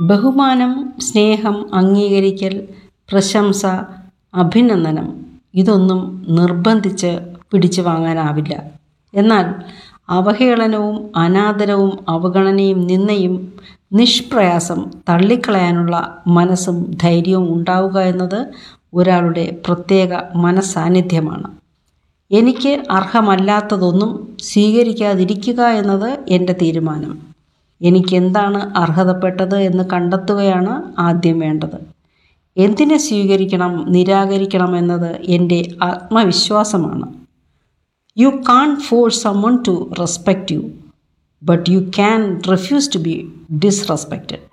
ബഹുമാനം സ്നേഹം അംഗീകരിക്കൽ പ്രശംസ അഭിനന്ദനം ഇതൊന്നും നിർബന്ധിച്ച് പിടിച്ചു വാങ്ങാനാവില്ല എന്നാൽ അവഹേളനവും അനാദരവും അവഗണനയും നിന്നയും നിഷ്പ്രയാസം തള്ളിക്കളയാനുള്ള മനസ്സും ധൈര്യവും ഉണ്ടാവുക എന്നത് ഒരാളുടെ പ്രത്യേക മനസാന്നിധ്യമാണ് എനിക്ക് അർഹമല്ലാത്തതൊന്നും സ്വീകരിക്കാതിരിക്കുക എന്നത് എൻ്റെ തീരുമാനം എനിക്കെന്താണ് അർഹതപ്പെട്ടത് എന്ന് കണ്ടെത്തുകയാണ് ആദ്യം വേണ്ടത് എന്തിനെ സ്വീകരിക്കണം നിരാകരിക്കണം എന്നത് എൻ്റെ ആത്മവിശ്വാസമാണ് you can force someone to respect you but you can refuse to be ഡിസ്റെസ്പെക്റ്റഡ്